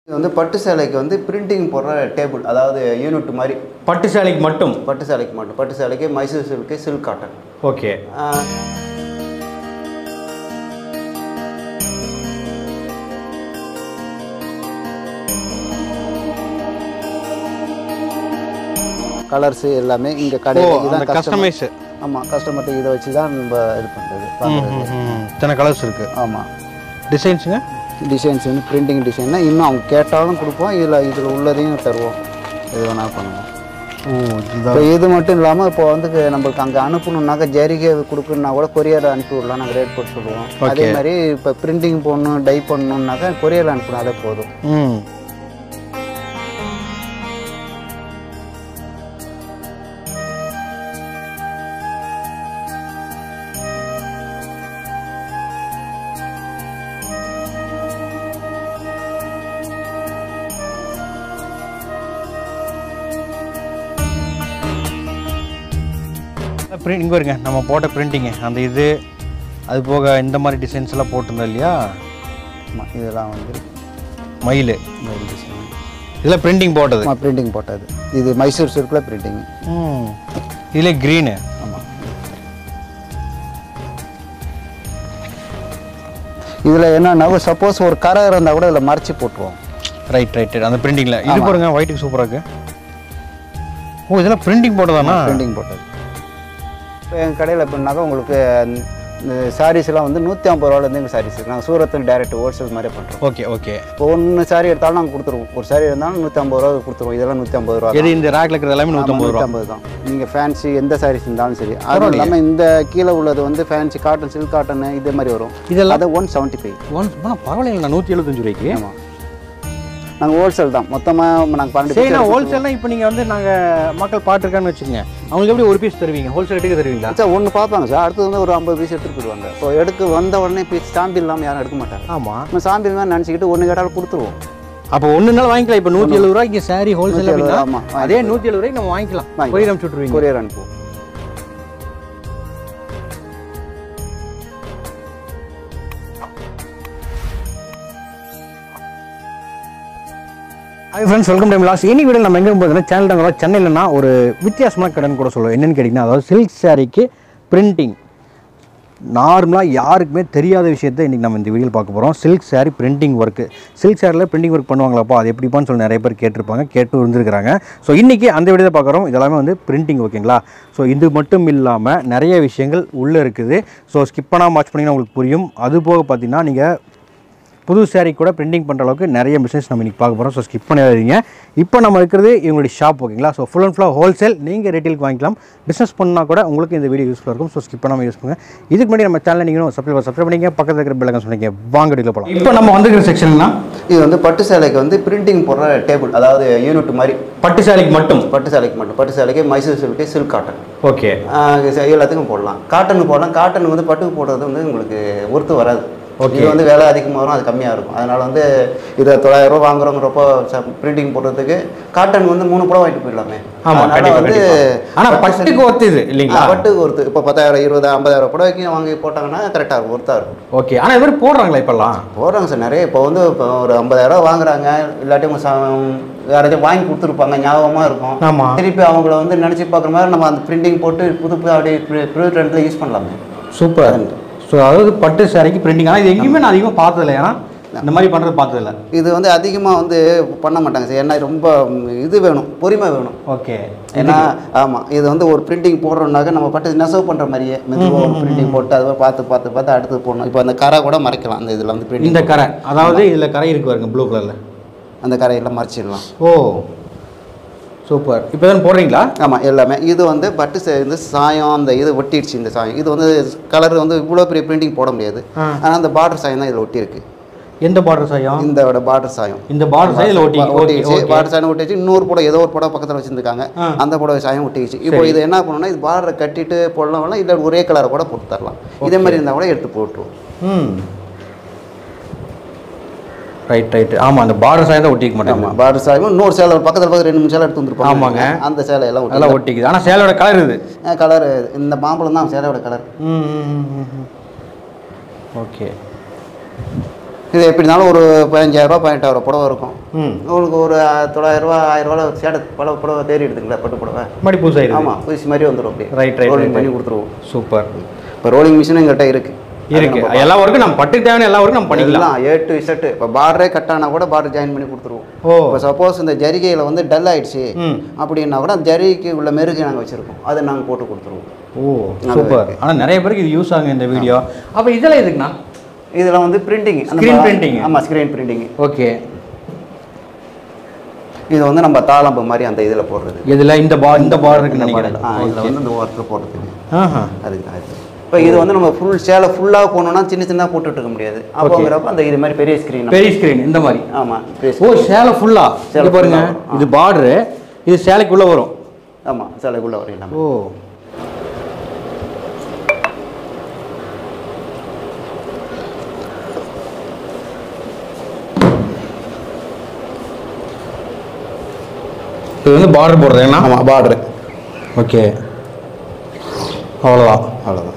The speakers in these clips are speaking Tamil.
இது வந்து பட்டு சேலைக்கு வந்து பிரிண்டிங் போடுற டேபிள் அதாவது யூனிட் மாதிரி பட்டு சேலைக்கு மட்டும் பட்டு சேலைக்கு மட்டும் பட்டு சேலைக்கு Mysore silk silk cotton okay colours எல்லாமே இங்கே ஓ கடையில் அந்த இதுதான் கஸ்டமைஸ் கஸ்டமைஸ் ஆமாம் கஸ்டமர்கிட்ட இதை வச்சு தான் நம்ம இது பண்ணுறது பார்க்குறது இத்தனை கலர்ஸ் இருக்கு ஆமாம் டிசைன்ஸுங்க டிசைன்ஸ் வந்து பிரிண்டிங் டிசைன்னா இன்னும் அவங்க கேட்டாலும் கொடுப்போம் இதில் இதில் உள்ளதையும் தருவோம் எது வேணாலும் பண்ணுவோம் ஓ இப்போ இது மட்டும் இல்லாமல் இப்போ வந்து க- நம்மளுக்கு அங்கே அனுப்பணுன்னாக்கா ஜரிகை கொடுக்கணுன்னா கூட கொரியர் அனுப்பி விடலாம் நாங்கள் ரேட் போட்டு சொல்லுவோம் அதே மாதிரி இப்போ பிரிண்டிங் போடணும் டை பண்ணணுன்னாக்கா கொரியர் அனுப்பினாலே போதும் ம் பிரிண்ட் இங்கே வருங்க நம்ம போட்ட பிரிண்டிங்கு அந்த இது அது போக இந்த மாதிரி டிசைன்ஸ் எல்லாம் போட்டிருந்தோம் இல்லையா ஆமாம் இதெல்லாம் வந்து மயில் இந்த டிசைன் இதெல்லாம் பிரிண்டிங் போட்டது ஆமாம் பிரிண்டிங் போட்டது இது மைசூர் சில்கில் பிரிண்டிங் ம் இதில் க்ரீனு ஆமாம் இதில் என்னன்னா சப்போஸ் ஒரு கரை இருந்தால் கூட இதில் மறைச்சி போட்டுருவோம் ரைட் ரைட் ரைட் அந்த பிரிண்டிங்கில் இது பாருங்க ஒயிட்டுக்கு சூப்பராக இருக்கு ஓ இதெல்லாம் பிரிண்டிங் போட்டதானா பிரிண்டிங் போட்டது இப்போ எங்கள் கடையில் எப்படின்னாக்கா உங்களுக்கு இந்த sarees எல்லாம் வந்து நூற்றி ஐம்பது ரூபாலேருந்து எங்கள் சாரீஸ் நாங்கள் சூரத்தில் டேரக்ட் ஹோல்சேல் மாதிரியே பண்ணுறோம் ஓகே ஓகே இப்போ ஒன்று சாரி எடுத்தாலும் நாங்கள் கொடுத்துருவோம் ஒரு சாரி இருந்தாலும் நூற்றி ஐம்பது ரூபா கொடுத்துருவோம் இதெல்லாம் நூற்றி ஐம்பது ரூபா எது இந்த ரேக்ல இருக்கிறது எல்லாமே நூற்றம்பது ரூபா நூற்றம்பது தான் நீங்கள் ஃபேன்சி எந்த சாரீஸ் இருந்தாலும் சரி அதுவும் இல்லாமல் இந்த கீழே உள்ளது வந்து ஃபேன்சி காட்டன் சில்க் காட்டன் இதே மாதிரி வரும் இதெல்லாம் அது ஒன் செவன்ட்டி ஃபைவ் ஒன் ஆனால் பரவாயில்லைங்களா நூற்றி எழுபத்தஞ்சு ரூபாய்க்கு ஆமாம் நாங்கள் ஹோல்சேல் தான் மொத்தமாக நாங்கள் பன்னெண்டு சரி piece நான் எடுத்து- ஹோல்சேல்னா இப்போ நீங்கள் வந்து நாங்கள் மக்கள் பாட்டுருக்கான்னு வச்சுக்கோங்க அவங்களுக்கு எப்படி ஒரு பீஸ் தருவீங்க ஹோல்சேல் ரேட்டுக்கு தருவீங்களா சார் ஒன்று பார்ப்பாங்க சார் அடுத்தது வந்து ஒரு ஐம்பது பீஸ் எடுத்துகிட்டு போயிடுவாங்க இப்போ எடுக்க வந்த உடனே பீஸ் சாம்பி இல்லாமல் யாரும் எடுக்க மாட்டாங்க ஆமாம் நம்ம சாம்பி தான் நினச்சிக்கிட்டு ஒன்று கேட்டாலும் கொடுத்துருவோம் அப்போ ஒன்று நாள் வாங்கிக்கலாம் இப்போ நூற்றி எழுபது ரூபாய்க்கு சாரி ஹோல்சேல் அப்படின்னா ஆமாம் அதே நூற்றி எழுபது ரூபாய்க்கு நம்ம வாங்கிக்கலாம் வாங்கிக்கலாம். கொரியர் அனுப்பிச்சு விட்ருவீங்க கொரியர் அனுப்புவோம் hi friends welcome time loss இனி வீடியோ நம்ம எங்கே போகிறதுனா சேனல் நாங்கள் சென்னையிலனா ஒரு வித்தியாசமான கடைன்னு கூட சொல்லுவோம் என்னன்னு கேட்டிங்கன்னா அதாவது சில்க் சாரிக்கு பிரிண்டிங் நார்மலாக யாருக்குமே தெரியாத விஷயத்தை இன்றைக்கி நம்ம இந்த வீடியோவில் பார்க்க போகிறோம் silk saree printing work silk சாரியில் பிரிண்டிங் ஒர்க் பண்ணுவாங்களாப்பா அது எப்படிப்பான்னு சொல்லி நிறைய பேர் கேட்டிருப்பாங்க கேட்டு இருந்திருக்கிறாங்க ஸோ இன்றைக்கி அந்த வீடியோ பார்க்குறோம் இதெல்லாமே வந்து பிரிண்டிங் ஓகேங்களா ஸோ இது மட்டும் இல்லாமல் நிறைய விஷயங்கள் உள்ளே இருக்குது ஸோ ஸ்கிப் பண்ணாமல் வாட்ச் பண்ணிங்கன்னா உங்களுக்கு புரியும் அது போக பார்த்தீங்கன்னா நீங்கள் புது saree கூட பிரிண்டிங் பண்ணுற அளவுக்கு நிறைய பிஸ்னஸ் நம்ம இன்றைக்கி பார்க்க போகிறோம் ஸோ ஸ்கிப் பண்ணிடாதீங்க இப்போ நம்ம இருக்கிறது இவங்களுடைய ஷாப் ஓகேங்களா ஸோ ஃபுல் அண்ட் ஃபுல்லாக ஹோல்சேல் நீங்கள் ரீட்டெயிலுக்கு வாங்கிக்கலாம் பிஸ்னஸ் பண்ணால் கூட உங்களுக்கு இந்த வீடியோ யூஸ்ஃபுல்லாக இருக்கும் ஸோ ஸ்கிப் பண்ணாமல் யூஸ் பண்ணுங்கள் இதுக்கு முன்னாடி நம்ம சேனல் நீங்களும் சப்ஸ்கிரைப் சப்ஸ்கிரைப் பண்ணிங்க பக்கத்தில் இருக்கிற பெல்லக்கம் சொன்னீங்க வாங்க வீடியோ போகலாம் இப்போ நம்ம வந்துருக்கிற செக்ஷன்னா இது வந்து பட்டு சேலைக்கு வந்து பிரிண்டிங் போடுற டேபிள் அதாவது யூனிட் மாதிரி பட்டு சேலைக்கு மட்டும் பட்டு சேலைக்கு மட்டும் பட்டு சேலைக்கு Mysore silk silk cotton okay எல்லாத்துக்கும் போடலாம் காட்டன் போடலாம் காட்டன் வந்து பட்டுக்கு போடுறது வந்து உங்களுக்கு ஒர்த்து வராது இது வந்து விலை அதிகமாக வரும் அது கம்மியாக இருக்கும் அதனால வந்து இதை தொள்ளாயிரம் ரூபா வாங்குறோங்கிறப்போ பிரிண்டிங் போடுறதுக்கு காட்டன் வந்து மூணு புடவை வாங்கிட்டு போயிடலாமே ஆமாம் அதனால கண்டிப்பாக வந்து கண்டிப்பாக ஆனால் பட்டுக்கு ஒர்த்து இது இல்லைங்களா ஆ, பட்டுக்கு ஒருத்து இப்போ பத்தாயிரம் இருபது ஐம்பதாயிரம் புடவைக்கு வாங்கி போட்டாங்கன்னா கரெக்டாக இருக்கும் ஒர்த்தாக இருக்கும் ஓகே ஆனால் இது மாதிரி போடுறாங்களா இப்போல்லாம் போடுறாங்க சார் நிறைய இப்போ வந்து இப்போ ஒரு ஐம்பதாயிரம் வாங்குறாங்க இல்லாட்டி உங்க சா- யாராச்சும் வாங்கி கொடுத்துருப்பாங்க ஞாபகமாக இருக்கும் ஆமாம் திருப்பி அவங்கள வந்து நினச்சி பார்க்குற மாதிரி நம்ம அந்த பிரிண்டிங் போட்டு புது புது அப்படியே ப்ரூவ் ட்ரெண்டில் யூஸ் பண்ணலாமே சூப்பர் ஸோ அதாவது பட்டு சாரிக்கு பிரிண்டிங் ஆனால் இது எங்கேயுமே நான் அதிகமாக பார்த்ததில்ல ஏன்னா இந்த மாதிரி பண்ணுறது பார்த்ததில்ல இது வந்து அதிகமாக வந்து பண்ண மாட்டாங்க சார் ஏன்னா ரொம்ப ம், இது வேணும் பொறுமை வேணும் ஓகே ஏன்னா ஆமாம் இது வந்து ஒரு பிரிண்டிங் போடுறோம்னாக்க நம்ம பட்டு நெசவு பண்ணுற மாதிரியே மெதுவாக ஒரு பிரிண்டிங் போட்டு அதை பார்த்து பார்த்து பார்த்து அடுத்து போடணும் இப்போ அந்த கரை கூட மறைக்கலாம் அந்த இதில் வந்து பிரிண்டிங் இந்த கரை அதாவது இதில் கரை இருக்கு பாருங்க ப்ளூ கலரில் அந்த கரையெல்லாம் மறைச்சிடலாம் ஓ சூப்பர் இப்போ தான் போடுறீங்களா ஆமாம் எல்லாமே இது வந்து பட்டு சே- இந்த சாயம் அந்த இது ஒட்டிடுச்சு இந்த சாயம் இது வந்து கலர் வந்து இவ்வளோ பெரிய பிரிண்டிங் போட முடியாது ஆ. ஆனால் அந்த பார்டர் சாயம் தான் இதில் ஒட்டியிருக்கு எந்த பார்டர் சாயம் இந்த பார்டர் சாயம் இந்த பார்டர் சாயம் ஒட்டி ஓகே ஒட்டிடுச்சு ஓகே பார்டர் சாயம் ஒட்டிடுச்சு இன்னொரு புடவை ஏதோ ஒரு புடவை பக்கத்தில் வச்சிருந்துருக்காங்க ஆ. அந்த புடவை சாயம் ஒட்டிடுச்சு இப்போ இது என்ன பண்ணணும்னா இது பார்டரை கட்டிட்டு போடலாம் இல்லை ஒரே கலரை கூட போட்டு தரலாம் இதே மாதிரி இருந்தால் கூட எடுத்து போட்டுருவோம் ம் ரைட் ரைட் ஆமாம் அந்த பார்டர் சாயம் தான் ஒட்டிக்க மாட்டாங்க ஆமாம் பார்டர் சாயம் இன்னொரு சேலை பக்கத்தில் பக்கத்தில் ரெண்டு மூணு சேலை எடுத்து வந்துருப்பாங்க ஆமாங்க. அந்த சேலை எல்லாம் அதெல்லாம் ஒட்டிக்குது ஆனால் சேலோட கலர் இது கலர் இந்த மாம்பழம் தான் சேலையோட கலர் ம் ஓகே இது எப்படி இருந்தாலும் ஒரு பதினஞ்சாயிரரூபா பதினெட்டாயிரம் புடவை இருக்கும் ம் உங்களுக்கு ஒரு தொள்ளாயிரரூவா ஆயிரரூவா சேட்டை பல புடவை தேடி எடுத்துங்களா பட்டு புடவை மறுபடி புதுசாக ஆமாம் புதுசு மாதிரி வந்துடும் அப்படியே Right, right, ரோலிங் right, பண்ணி கொடுத்துருவோம் சூப்பர் இப்போ ரோலிங் மிஷினும் எங்கள்கிட்ட இருக்குது இருக்கு எல்லா ஒர்க்கும் நம்ம பட்டுக்கு தேவையான எல்லா ஒர்க்கும் நம்ம பண்ணிக்கலாம் எல்லாம் ஏ டு இசட்டு இப்போ பார்டரே கட் ஆனால் கூட பார்டர் ஜாயின் பண்ணி கொடுத்துருவோம் ஓ இப்போ சப்போஸ் இந்த ஜரிகையில் வந்து டல் ஆயிடுச்சு ம் அப்படின்னா கூட அந்த ஜரிகைக்கு உள்ள மெருகு நாங்கள் வச்சுருக்கோம் அதை நாங்கள் போட்டு கொடுத்துருவோம் ஓ சூப்பர் ஆனால் நிறைய பேருக்கு இது யூஸ் ஆகுங்க இந்த வீடியோ அப்போ இதெல்லாம் எதுக்குண்ணா இதில் வந்து பிரிண்டிங் Screen printing. ஆமாம் ஸ்க்ரீன் பிரிண்டிங் ஓகே இது வந்து நம்ம தாளம்பு மாதிரி அந்த இதில் போடுறது இதில் இந்த பா இந்த பார் இருக்குன்னு இந்த நினைக்கிறேன் model. ஆ இதில் வந்து இந்த ஒர்க்கில் போடுறதுக்கு ஆஹா அதுக்கு தான் இது இப்போ இது வந்து நம்ம ஃபுல் சேலை ஃபுல்லாக போகணுன்னா சின்ன சின்னதாக போட்டுட்டு இருக்க முடியாது அப்போங்கிறப்ப அந்த இது மாதிரி பெரிய ஸ்க்ரீன் பெரிய ஸ்க்ரீன் இந்த மாதிரி ஆமாம் பெரிய ஓ சேலை ஃபுல்லா சேலை இது பாருங்க full-ஆ வரும். இது பார்டரு இது சேலைக்குள்ள வரும் ஆமாம் சேலைக்குள்ளே வரும் எல்லாமே ஓ இது வந்து பார்டர் போடுறதுங்கண்ணா ஆமாம் பார்டரு ஓகே அவ்வளோதான் அவ்வளோதான்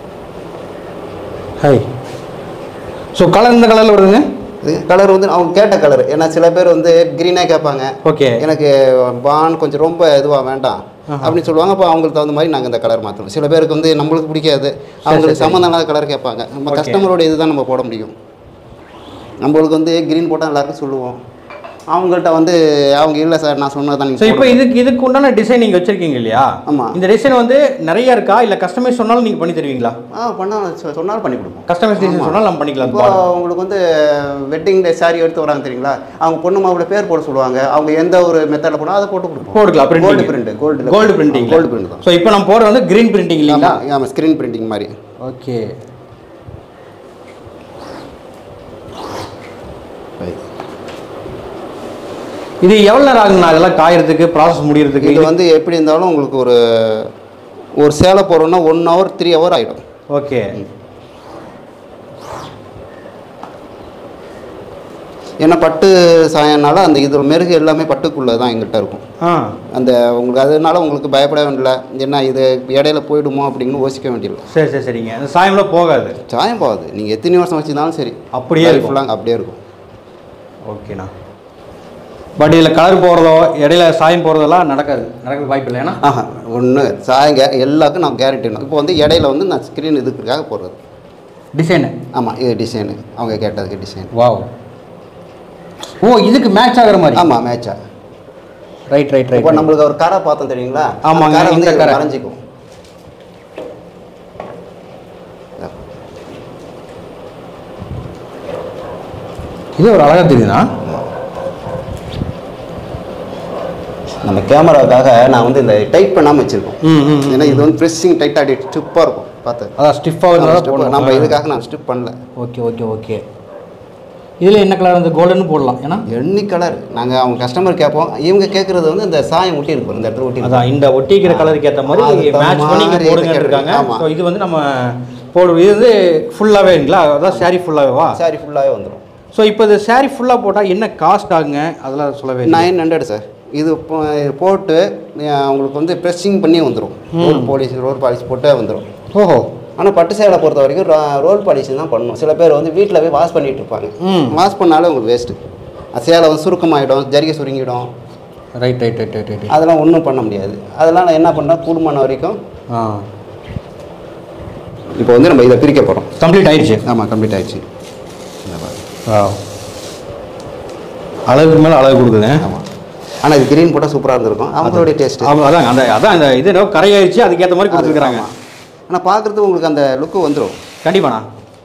ஹை ஸோ கலர் இந்த கலரில் வருதுங்க இது கலர் வந்து அவங்க கேட்ட கலர் ஏன்னா சில பேர் வந்து க்ரீனாக கேட்பாங்க ஓகே எனக்கு பான் கொஞ்சம் ரொம்ப இதுவாக வேண்டாம் அப்படின்னு சொல்லுவாங்க அப்போ அவங்களுக்கு தகுந்த மாதிரி நாங்கள் இந்த கலர் மாற்றுவோம் சில பேருக்கு வந்து நம்மளுக்கு பிடிக்காது அவங்களுக்கு சம்மந்தம் இல்லாத கலர் கேட்பாங்க நம்ம Okay. கஸ்டமரோட இதுதான் நம்ம போட முடியும் நம்மளுக்கு வந்து க்ரீன் போட்டால் எல்லாருக்கும் சொல்லுவோம் அவங்கள்ட்ட வந்து அவங்க இல்லை சார் நான் சொன்னதான் ஸோ நீங்கள் இப்போ இதுக்கு இதுக்கு உண்டான டிசைன் நீங்கள் வச்சிருக்கீங்க இல்லையா ஆமா. இந்த டிசைன் வந்து நிறைய இருக்கா இல்லை கஸ்டமைஸ் சொன்னாலும் நீங்கள் பண்ணி தருவீங்களா ஆ பண்ணால் சொ- சொன்னாலும் பண்ணி கொடுப்போம் கஸ்டமைஸ் டிசைன் சொன்னாலும் நம்ம பண்ணிக்கலாம் இப்போ உங்களுக்கு வந்து வெட்டிங் டே சாரி எடுத்து வராங்க தெரியுங்களா அவங்க பொண்ணு மாப்பிள்ள பேர் போட சொல்லுவாங்க அவங்க எந்த ஒரு மெத்தடில் போனால் அதை போட்டு கொடுப்போம் போட்டுக்கலாம் gold printing print gold gold printing gold print தான் ஸோ இப்போ நம்ம போடுறது வந்து கிரீன் பிரிண்டிங் இல்லைங்களா ஆமாம் ஆமாம் ஸ்க்ரீன் பிரிண்டிங் மாதிரி ஓகே இது எவ்வளோ நேரம் ஆகுங்கண்ணா அதெல்லாம் காயறதுக்கு ப்ராசஸ் முடியறதுக்கு இது வந்து எப்படி இருந்தாலும் உங்களுக்கு ஒரு ஒரு சேலை போடுறோம்னா ஒன் ஹவர் த்ரீ ஹவர் ஆகிடும் ஓகே ஏன்னா பட்டு சாயம்னால அந்த இது மெருகு எல்லாமே பட்டுக்குள்ளே தான் எங்கிட்ட இருக்கும் ஆ அந்த உங்களுக்கு அதனால உங்களுக்கு பயப்பட வேண்டியல என்ன இது இடையில போயிடுமோ அப்படின்னு யோசிக்க வேண்டியதில்லை சரி சரி சரிங்க அந்த சாயம்லாம் போகாது சாயம் போகாது நீங்கள் எத்தனை வருஷம் வச்சிருந்தாலும் சரி அப்படியே இருக்கும் ஃபுல்லாக அப்படியே இருக்கும் ஓகேண்ணா பட் இதில் கலர் போகிறதோ இடையில சாயம் போகிறதெல்லாம் நடக்காது நடக்க வாய்ப்பு இல்லை ஏன்னா ஆஹா ஒன்று சாயம் கே எல்லாருக்கும் நான் கேரண்டி இப்போ வந்து இடையில வந்து நான் ஸ்க்ரீன் இதுக்காக போடுறது டிசைனு ஆமாம் இது டிசைனு அவங்க கேட்டதுக்கு டிசைன் வாவ் ஓ இதுக்கு மேட்ச் ஆகுற மாதிரி ஆமாம் மேட்சா ரைட் ரைட் இப்போ ரைட் நம்மளுக்கு ஒரு கரை பார்த்தோம் தெரியுங்களா ஆமாங்க, அந்த கரை வந்து இந்த இதுல கரை. மறைஞ்சிக்கும் இது ஒரு அழகாக தெரியுதுண்ணா நம்ம கேமராவுக்காக நான் வந்து இந்த டைட் பண்ணாமல் வச்சுருக்கோம் ம் ம் ஏன்னா இது வந்து ப்ரெஸ்ஸிங் டைட்டாக ஸ்டிப்பாக இருக்கும் பார்த்து அதான் ஸ்டிஃபாக நம்ம இருந்தால் strip- நம்ம இதுக்காக நான் ஸ்டிப் பண்ணல ஓகே ஓகே ஓகே இதில் என்ன கலர் வந்து கோல்டன் போடலாம் ஏன்னா எண்ணி கலர் நாங்கள் அவங்க கஸ்டமர் கேட்போம் இவங்க கேட்குறது வந்து இந்த சாயம் ஒட்டி இருக்கும் இந்த இடத்துல ஒட்டி இருக்கும். அதான் இந்த ஒட்டிக்கிற கலருக்கு ஏற்ற மாதிரி அதுக்கு தகுந்த மேட்ச் பண்ணி இங்கே மாதிரி போடுங்கன்னு கேட்டு- இருக்காங்க ஆமா. ஸோ இது வந்து நம்ம போடு இது வந்து ஃபுல்லாகவேங்களா அதான் சாரி ஃபுல்லாகவேவா சாரி ஃபுல்லாகவே வந்துடும் ஸோ இப்போ இது சாரி ஃபுல்லாக போட்டால் என்ன காஸ்ட் ஆகுங்க அதெல்லாம் சொல்லவே இல்லை நைன் ஹண்ட்ரட் சார் இது போ- போட்டு அஹ், உங்களுக்கு வந்து ப்ரெஸ்ஸிங் பண்ணி வந்துடும் ரோல் பாலிஷ் ரோல் பாலிஷ் போட்டே வந்துடும் ஓஹோ ஆனால் பட்டு சேலை பொறுத்த வரைக்கும் ரோ- ரோல் பாலிஷ் தான் பண்ணணும் சில பேர் வந்து வீட்டில் போய் வாஷ் பண்ணிட்டு இருப்பாங்க ம் வாஷ் பண்ணாலே உங்களுக்கு வேஸ்ட்டு சேலை வந்து சுருக்கமாயிடும் ஜரிகை சுருங்கிடும் right right right right right அதெல்லாம் ஒன்றும் பண்ண முடியாது அதெல்லாம் நான் என்ன பண்ணுறேன் கூடுமான வரைக்கும் ஆ இப்போ வந்து நம்ம இதை பிரிக்க போகிறோம் கம்ப்ளீட் ஆயிடுச்சு ஆமாம் கம்ப்ளீட் ஆயிடுச்சு ஆ அளவுக்கு மேலே அளவு கொடுக்குது ஆமாம் ஆனால் இது கிரீன் போட்டால் சூப்பராக இருந்திருக்கும் அவங்களுடைய டேஸ்ட்டு ஆமாம் அதான் அந்த அதான் அந்த இது என்னவோ கரையாயிடுச்சு அதுக்கேற்ற மாதிரி கொடுத்துருக்குறாங்க ஆனால் பார்க்குறதுக்கு உங்களுக்கு அந்த லுக்கு வந்துடும் கண்டிப்பாண்ணா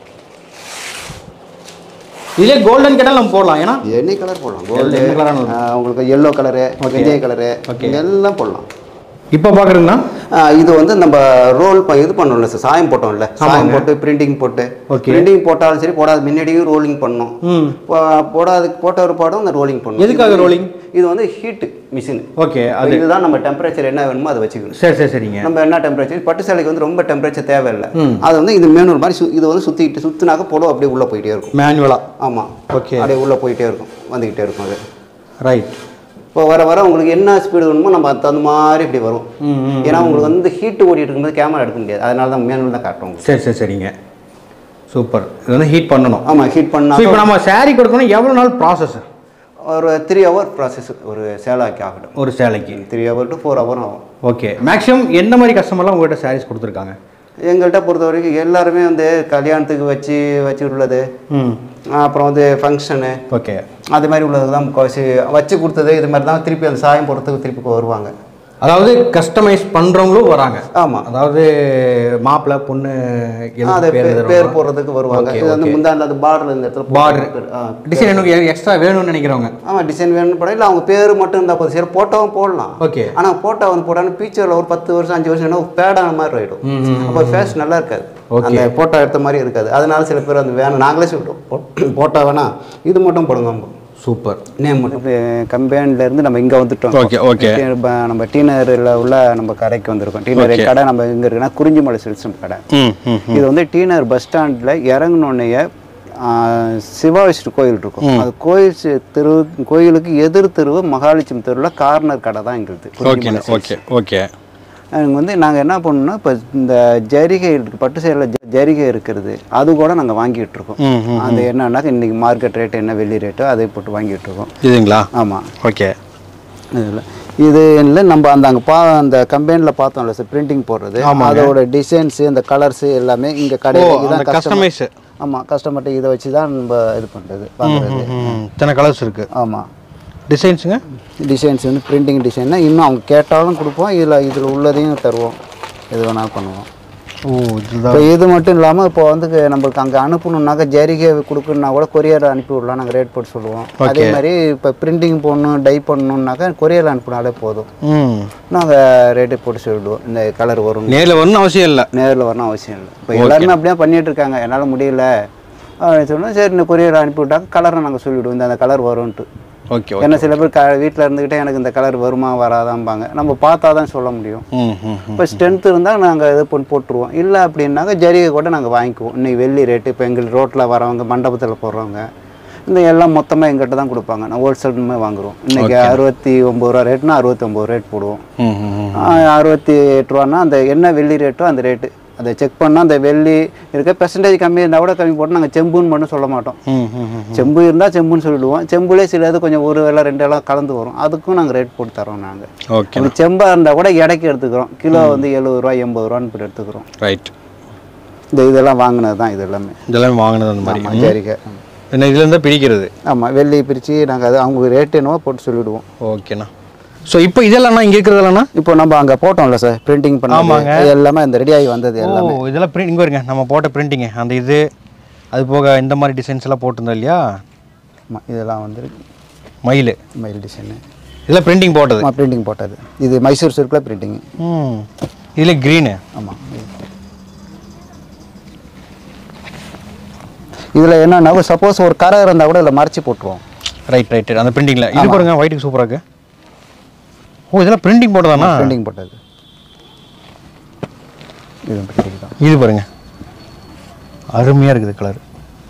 இதே கோல்டன் கேட்டால் நம்ம போடலாம் ஏன்னா எனி கலர் போடலாம் எந்த- கோல்டு எந்த colour ஆனாலும். உங்களுக்கு எல்லோ கலரு Okay. வெந்தய கலரு Okay. எல்லாம் போடலாம் இப்போ பார்க்குறீங்கன்னா ஆ, இது வந்து நம்ம ரோல் ப இது பண்ணோம்ல சார் சாயம் போட்டோம்ல சாயம் ஆமாங்க. போட்டு பிரிண்டிங் போட்டு Okay. பிரிண்டிங் போட்டாலும் சரி போடாத முன்னாடியும் ரோலிங் பண்ணணும் ம் போ- போடாத போட்ட ஒரு பாடம் அந்த ரோலிங் பண்ணணும் எதுக்காக இது- rolling? இது வந்து ஹீட் மிஷின் ஓகே அது இதுதான் நம்ம டெம்பரேச்சர் என்ன வேணுமோ அதை வச்சுக்கணும் சரி சரி சரிங்க நம்ம என்ன டெம்பரேச்சர் பட்டு சேலைக்கு வந்து ரொம்ப டெம்பரேச்சர் தேவையில்லை ம். அது வந்து இது மேனூர் மாதிரி சு- இது வந்து சுற்றிட்டு சுற்றினாக்க புடவை அப்படியே உள்ளே போயிட்டே இருக்கும் மேனுவலாக ஆமாம் Okay. அப்படியே உள்ளே போயிட்டே இருக்கும் வந்துக்கிட்டே இருக்கும் அது ரைட் இப்போ வர வர உங்களுக்கு என்ன ஸ்பீடு வேணுமோ நம்ம அதுக்கு தகுந்த மாதிரி இப்படி வரும் ம் ம் ஏன்னா உங்களுக்கு வந்து ஹீட் ஓடிட்டு இருக்கும்போது கேமரா எடுக்க முடியாது அதனால தான் மேனுவல் தான் காட்டுறோம் உங்களுக்கு. சரி சரி சரிங்க சூப்பர் இது வந்து ஹீட் பண்ணணும் ஆமாம் ஹீட் ஸோ பண்ணால் இப்போ நம்ம saree கொடுக்கணும் எவ்வளோ நாள் ப்ராசஸ் ஒரு த்ரீ ஹவர் ப்ராசஸ் ஒரு சேலாக்கி ஆகட்டும் ஒரு சேலைக்கு three hour to four hour okay ஓகே மேக்ஸிமம் எந்த மாதிரி கஸ்டமர்லாம் உங்கள்கிட்ட சாரீஸ் கொடுத்துருக்காங்க எங்கள்கிட்ட பொறுத்த வரைக்கும் எல்லாருமே வந்து கல்யாணத்துக்கு வச்சு வச்சு உள்ளது ம் அப்புறம் வந்து ஃபங்க்ஷனு ஓகே அது மாதிரி உள்ளது தான் முக்கால்வாசி வச்சு கொடுத்தது இது மாதிரி தான் திருப்பி அந்த சாயம் போடுறதுக்கு திருப்பி வருவாங்க அதாவது கஸ்டமைஸ் பண்ணுறவங்களும் வராங்க ஆமாம் அதாவது மாப்பிள்ளை பொண்ணு எழுத்து அது பேர் பே- எழுதுறவங்க. பேர் போடுறதுக்கு வருவாங்க Okay, இது வந்து முந்தாண்ட அந்த பார்டர் இந்த இடத்துல Border. போட்டு- ஆ டிசைன் எனக்கு எக்ஸ்ட்ரா வேணும்னு நினைக்கிறவங்க ஆமாம் டிசைன் வேணும் போட இல்லை அவங்க பேர் மட்டும் இருந்தால் போதும் சரி போட்டோவும் போடலாம் ஓகே ஆனால் போட்டோ வந்து போட்டாலும் பீச்சரில் ஒரு பத்து வருஷம் அஞ்சு வருஷம் என்ன பேடான மாதிரி ஆகிடும் அப்போ ஃபேஸ் நல்லா இருக்காது அந்த போட்டோ எடுத்த மாதிரி இருக்காது அதனால சில பேர் வந்து வேணும் நாங்களே சொல்லிட்டோம் போட்டோ வேணாம் இது மட்டும் போடுங்க சூப்பர் நேம் மட்டும் கம்பெனில இருந்து நம்ம இங்கே வந்துட்டோம் Okay, okay. டி- இப்ப நம்ம டீனரில் உள்ள நம்ம கடைக்கு வந்திருக்கோம் டீனர் கடை நம்ம எங்கே இருக்குன்னா குறிஞ்சிமலை சில்சம் கடை ம் ம் இது வந்து டீனர் பஸ் ஸ்டாண்டில் இறங்கினோடனே சிவா விஷ்ணு கோயில் இருக்கும் அது கோயில் சி- தெரு கோயிலுக்கு எதிர் தெருவு மகாலட்சுமி தெருவில் கார்னர் கடை தான் எங்களுது ஓகே ஓகே ஓகே நாங்கள் வந்து நாங்கள் என்ன பண்ணோம்னா இப்போ இந்த ஜரிகை இருக்கு பட்டு சேரில் ஜரிகை இருக்கிறது அது கூட நாங்கள் வாங்கிட்டு இருக்கோம் ம் அது என்னன்னாக்கா இன்னைக்கு மார்க்கெட் ரேட் என்ன வெள்ளி ரேட்டோ அதை போட்டு வாங்கிட்டு இருக்கோம் இதுங்களா ஆமாம் ஓகே இதில் இது இல்லை நம்ம அந்த அங்கே பா அந்த கம்பெனியில் பார்த்தோம்ல சார் பிரிண்டிங் போடுறது அதோட டிசைன்ஸு அந்த கலர்ஸு எல்லாமே இங்கே ஓ கடையில் அந்த இதான் கஸ்டமர் கஸ்டமைஸ் ஆமாம் கஸ்டமர்கிட்ட இதை வச்சு தான் நம்ம இது பண்ணுறது வாங்குறது ம் இத்தனை கலர்ஸ் இருக்கு ஆமாம் டிசைன்ஸுங்க டிசைன்ஸ் வந்து பிரிண்டிங் டிசைன்னா இன்னும் அவங்க கேட்டாலும் கொடுப்போம் இதில் இதில் உள்ளதையும் தருவோம் எது வேணாலும் பண்ணுவோம் ஓ இதுதான் இப்போ இது மட்டும் இல்லாமல் இப்போ வந்து க- நம்மளுக்கு அங்கே அனுப்பணுன்னாக்கா ஜரிகை கொடுக்கணுன்னா கூட கொரியர் அனுப்பி விடலாம் நாங்கள் ரேட் போட்டு சொல்லுவோம் அதே மாதிரி இப்போ பிரிண்டிங் போடணும் டை பண்ணணுன்னாக்கா கொரியர் அனுப்பினாலே போதும் ம் நாங்கள் ரேட்டு போட்டு சொல்லிடுவோம் இந்த கலர் வரும் நேரில் வரணும் அவசியம் இல்லை நேரில் வரணும் அவசியம் இல்லை இப்போ எல்லாருமே அப்படியே பண்ணிட்டு இருக்காங்க என்னால் முடியல அப்படின்னு சொன்னால் சரி இந்த கொரியர் அனுப்பி விட்டாங்க கலரை நாங்கள் சொல்லிவிடுவோம் இந்த அந்த கலர் வரும்ன்ட்டு ஓகே ஓகே ஏன்னா சில பேர் க வீட்டில் இருந்துக்கிட்டே எனக்கு இந்த கலர் வருமா வராதாம்பாங்க நம்ம பார்த்தா தான் சொல்ல முடியும் ம் ம் இப்போ ஸ்ட்ரென்த் இருந்தால் நாங்கள் இது பண்ணி போட்டுருவோம் இல்லை அப்படின்னாக்கா ஜரிகை கூட நாங்கள் வாங்கிக்குவோம் இன்னைக்கு வெள்ளி ரேட்டு இப்போ எங்கள் ரோட்டில் வரவங்க மண்டபத்தில் போடுறவங்க இந்த எல்லாம் மொத்தமாக எங்கிட்ட தான் கொடுப்பாங்க நான் ஹோல்சேலுமே வாங்குறோம் இன்னைக்கு அறுபத்தி ஒம்பது ரூபா ரேட்னா அறுபத்தி ஒம்பது ரேட் போடுவோம் ம் ம் ம் ஆ, அறுபத்தி எட்டு ரூபான்னா அந்த என்ன வெள்ளி ரேட்டோ அந்த ரேட்டு அதை செக் பண்ணால் அந்த வெள்ளி இருக்க பெர்சன்டேஜ் கம்மி இருந்தால் கூட கம்மி போட்டு நாங்கள் செம்புன்னு மட்டும் சொல்ல மாட்டோம் ம் ம் ம் செம்பு இருந்தால் செம்புன்னு சொல்லிடுவோம் செம்புலே சில இது கொஞ்சம் ஒரு வேலை ரெண்டு வேலை கலந்து வரும் அதுக்கும் நாங்கள் ரேட் போட்டு தரோம் நாங்கள் ஓகே அந்த செம்பாக இருந்தால் கூட எடைக்கு எடுத்துக்கிறோம் கிலோ வந்து எழுபது ரூபா எண்பது ரூபான்னு போட்டு எடுத்துக்கிறோம் ரைட் இந்த இதெல்லாம் வாங்கினது தான் இது எல்லாமே இதெல்லாம் வாங்கினது அந்த மாதிரி ஆமாம் சரிக்கா என்ன இதுலேருந்து பிரிக்கிறது ஆமாம் வெள்ளி பிரித்து நாங்கள் அது அவங்க ரேட் என்னவோ போட்டு சொல்லிவிடுவோம் ஓகேண்ணா ஸோ இப்போ இதெல்லாம் இங்கே இருக்கிறதெல்லாம் இப்போ நம்ம அங்கே போட்டோம்ல சார் பிரிண்டிங் பண்ணாங்க எல்லாமே இந்த ரெடி ஆகி வந்தது ஓ எல்லாம் இதெல்லாம் பிரிண்ட் இங்கே வருங்க நம்ம போட்ட பிரிண்டிங்கு அந்த இது அது போக இந்த மாதிரி டிசைன்ஸ் எல்லாம் போட்டிருந்தோம் இல்லையா ஆமாம் இதெல்லாம் வந்து மயில் மயில் டிசைனு இதெல்லாம் பிரிண்டிங் போட்டது ஆமாம் பிரிண்டிங் போட்டது இது மைசூர் சில்கில் பிரிண்டிங் ம் இதில் க்ரீனு ஆமாம் இதில் என்னன்னா சப்போஸ் ஒரு கரை இருந்தால் கூட இதில் மறைச்சி போட்டுருவோம் ரைட் ரைட் அந்த பிரிண்டிங்கில் இது பாருங்க ஒயிட்டுக்கு சூப்பராக இருக்கு ஓ இதெல்லாம் பிரிண்டிங் போட்டதாண்ணா பிரிண்டிங் போட்டது இது பிரிண்டிங் தான் இது பாருங்க அருமையாக இருக்குது கலர்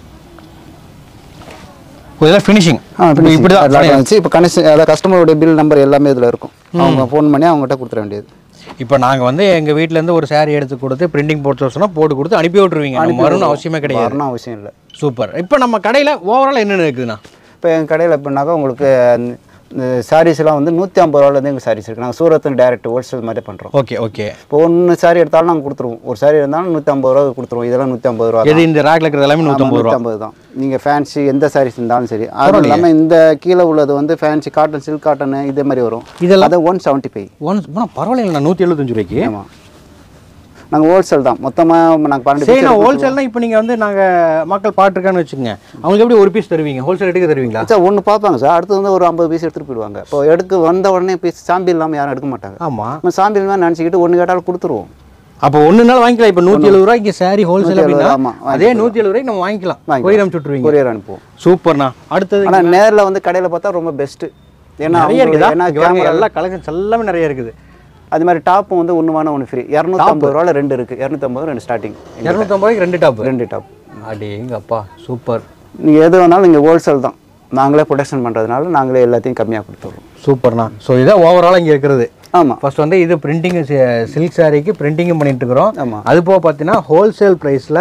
ஓ இதெல்லாம் ஃபினிஷிங் ஆ இப்படி தான் எல்லாம் வந்துச்சு இப்போ கனெக்ஷன் அதாவது கஸ்டமருடைய பில் நம்பர் எல்லாமே இதில் இருக்கும் அவங்க ஃபோன் பண்ணி அவங்ககிட்ட கொடுத்துட வேண்டியது இப்போ நாங்கள் வந்து எங்கள் வீட்டிலேருந்து ஒரு saree எடுத்து கொடுத்து பிரிண்டிங் போட்டு சொன்னால் போட்டு கொடுத்து அனுப்பி விட்ருவீங்க நம்ம வரணும்னு அவசியமே கிடையாது வரணும் அவசியம் இல்லை சூப்பர் இப்போ நம்ம கடையில் ஓவரால் என்னென்ன இருக்குதுண்ணா இப்போ எங்கள் கடையில் எப்படின்னாக்கா உங்களுக்கு இந்த சாரீஸ்லாம் வந்து நூற்றி ஐம்பது ரூபாலேருந்து எங்கள் சாரீஸ் இருக்குது நாங்கள் சூரத்துக்கு டேரக்ட் ஹோல்சேல் மாதிரி பண்ணுறோம் ஓகே ஓகே இப்போ ஒன்று சாரி எடுத்தாலும் நாங்கள் கொடுத்துருவோம் ஒரு சாரி இருந்தாலும் நூற்றி ஐம்பது ரூபா கொடுத்துருவோம் இதெல்லாம் நூற்றி ஐம்பது ரூபா எது இந்த ரேக்ல இருக்கிறது எல்லாமே நூற்றம்பது ரூபா நூற்றம்பது தான் நீங்கள் ஃபேன்சி எந்த சாரீஸ் இருந்தாலும் சரி அது இல்லாமல் இந்த கீழே உள்ளது வந்து ஃபேன்சி காட்டன் சில்க் காட்டன் இதே மாதிரி வரும் இதெல்லாம் அது ஒன் செவன்ட்டி ஃபைவ் ஒன் பரவாயில்லைங்களா நூற்றி எழுபத்தஞ்சு ரூபாய்க்கு ஆமாம் நாங்கள் ஹோல்சேல் தான் மொத்தமாக நாங்கள் பன்னெண்டு சரி நான் ஹோல்சேல்னா இப்போ நீங்கள் வந்து நாங்கள் மக்கள் பாட்டுருக்கான்னு வச்சுக்கோங்க அவங்களுக்கு எப்படி ஒரு பீஸ் தருவீங்க ஹோல்சேல் ரேட்டுக்கு தருவீங்களா சார் ஒன்று பார்ப்பாங்க சார் அடுத்து வந்து ஒரு ஐம்பது பீஸ் எடுத்துகிட்டு போயிடுவாங்க இப்போ எடுக்க வந்த உடனே பீஸ் சாம்பி இல்லாமல் யாரும் எடுக்க மாட்டாங்க ஆமாம் நம்ம சாம்பி இல்லாமல் நினச்சிக்கிட்டு ஒன்று கேட்டாலும் கொடுத்துருவோம் அப்போ ஒன்று நாள் வாங்கிக்கலாம் இப்போ நூற்றி எழுபது ரூபாய்க்கு சாரி ஹோல்சேல் அப்படின்னா ஆமா, அதே நூற்றி எழுபது ரூபாய்க்கு நம்ம வாங்கிக்கலாம் வாங்கிக்கலாம். கொரியர் அனுப்பிச்சு விட்ருவீங்க கொரியர் அனுப்புவோம் சூப்பர்ண்ணா அடுத்தது ஆனால் நேரில் வந்து கடையில் பார்த்தா ரொம்ப பெஸ்ட்டு ஏன்னா நிறைய அவங்களுக்கு- இருக்குதா ஏன்னா இங்க பாருங்க, கேமரா எல்லா கலெக்ஷன்ஸ் எல்லாமே நிறைய இருக்குது அது மாதிரி டாப்பும் வந்து ஒன்று வாங்க ஒன்று ஃப்ரீ இரநூத்தம்பது ரூபாவில் ரெண்டு இருக்குது இரநூத்தம்பது ரெண்டு ஸ்டார்டிங் இரநூத்தம்பது ரூபாய்க்கு ரெண்டு டாப் ரெண்டு டாப் அடேங்க அப்பா சூப்பர் நீங்கள் எது வேணாலும் நீங்கள் ஹோல்சேல் தான் நாங்களே ப்ரொடக்ஷன் பண்ணுறதுனால நாங்களே எல்லாத்தையும் கம்மியாக கொடுத்துட்றோம் சூப்பர்ண்ணா ஸோ இதான் ஓவராலாக இங்கே இருக்கிறது ஆமாம் ஃபர்ஸ்ட் வந்து இது பிரிண்டிங் சில்க் சாரிக்கு பிரிண்டிங்கும் பண்ணிட்டு இருக்கிறோம் ஆமாம் அது போக பார்த்தீங்கன்னா ஹோல்சேல் ப்ரைஸில்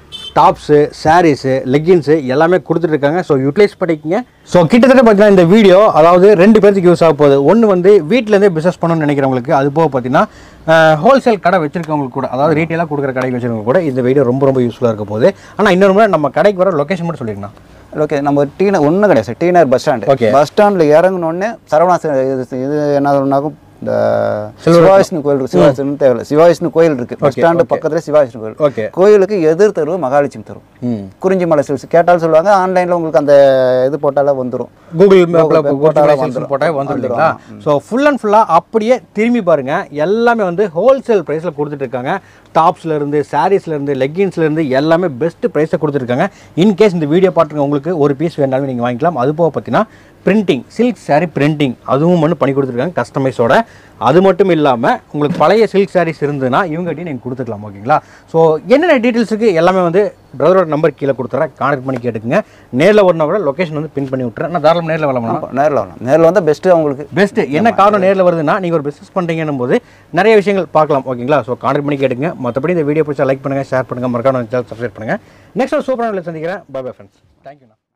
டாப்ஸு சாரீஸு லெகின்ஸு எல்லாமே கொடுத்துட்டு இருக்காங்க ஸோ யூட்டிலைஸ் பண்ணிக்கங்க ஸோ கிட்டத்தட்ட பார்த்தீங்கன்னா இந்த வீடியோ அதாவது ரெண்டு பேருக்கு யூஸ் ஆக போகுது ஒன்று வந்து வீட்டிலேருந்தே பிஸ்னஸ் பண்ணணும்னு நினைக்கிறவங்களுக்கு அது போக பார்த்தீங்கன்னா ஹோல்சேல் கடை வச்சிருக்கவங்களுக்கு கூட அதாவது ரீட்டெயிலாக கொடுக்குற கடை வச்சிருக்கவங்க கூட இந்த வீடியோ ரொம்ப ரொம்ப யூஸ்ஃபுல்லாக இருக்க போகுது ஆனால் இன்னொரு முறை நம்ம கடைக்கு வர லொக்கேஷன் மட்டும் சொல்லிருக்கணும் ஓகே நம்ம டீனர் ஒன்றும் கிடையாது சார் டீனர் பஸ் ஸ்டாண்டு Okay. பஸ் ஸ்டாண்டில் இறங்கினோடனே சரவணா சி- இது இது என்ன சொன்னாக்கும் இந்த சிவாவிஷ்ணு கோயில் இருக்கு சிவாவிஷ்ணு தேவையில்ல சிவாவிஷ்ணு கோயில் இருக்கு பஸ் ஸ்டாண்டு பக்கத்துல சிவாவிஷ்ணு கோயில் ஓகே கோயிலுக்கு எதிர் தெருவு மகாலட்சுமி தெரு ம் குறிஞ்சிமலை சில்ஸ் கேட்டாலும் சொல்லுவாங்க ஆன்லைனில் உங்களுக்கு அந்த இது போட்டாலே வந்துடும் கூகுள் மேப்பில் Google போட்டாலே போட்டாலே வந்துடும் வந்துரும். போட்டாலே வந்துடும் இல்லைங்களா ஸோ ஃபுல் அண்ட் ஃபுல்லாக அப்படியே திரும்பி பாருங்க எல்லாமே வந்து ஹோல்சேல் ப்ரைஸில் கொடுத்துட்டு இருக்காங்க டாப்ஸ்ல இருந்து சாரீஸ்ல இருந்து லெகின்ஸ்ல இருந்து எல்லாமே பெஸ்ட் ப்ரைஸை கொடுத்துருக்காங்க இன்கேஸ் இந்த வீடியோ பார்த்துங்க உங்களுக்கு ஒரு பீஸ் வேணாலும் நீங்கள் வாங்கிக்கலாம் அது போக பார்த்தீங்கன்னா பிரிண்டிங் சில்க் saree பிரிண்டிங் அதுவும் வந்து பண்ணி கொடுத்துருக்காங்க கஸ்டமைஸோட அது மட்டும் இல்லாமல் உங்களுக்கு பழைய சில்க் sarees இருந்ததுன்னா இவங்ககிட்டயும் நீங்கள் கொடுத்துக்கலாம் ஓகேங்களா ஸோ என்னென்ன டீட்டெயில்ஸுக்கு எல்லாமே வந்து பிரதரோட நம்பர் கீழே கொடுத்துறேன் கான்டாக்ட் பண்ணி கேட்டுக்குங்க நேரில் வரணும் கூட லொக்கேஷன் வந்து பின் பண்ணி விட்டுறேன் நான் தாராளம் நேரில் வரலாம் நேரில் வரலாம் நேரில் வந்தால் பெஸ்ட்டு அவங்களுக்கு பெஸ்ட் என்ன காரணம் நேரில் வருதுன்னா நீங்கள் ஒரு பிஸ்னஸ் பண்ணுறீங்கன்னும் போது நிறைய விஷயங்கள் பார்க்கலாம் ஓகேங்களா ஸோ கான்டாக்ட் பண்ணி கேட்டுங்க மற்றபடி இந்த வீடியோ பிடிச்சா லைக் பண்ணுங்கள் ஷேர் பண்ணுங்கள் மறக்காம சேனல் சப்ஸ்கிரைப் பண்ணுங்கள் நெக்ஸ்ட் ஒரு சூப்பரான சந்திக்கிறேன் பை பை ஃப்ரெண்ட்ஸ் தேங்க்யூண்ணா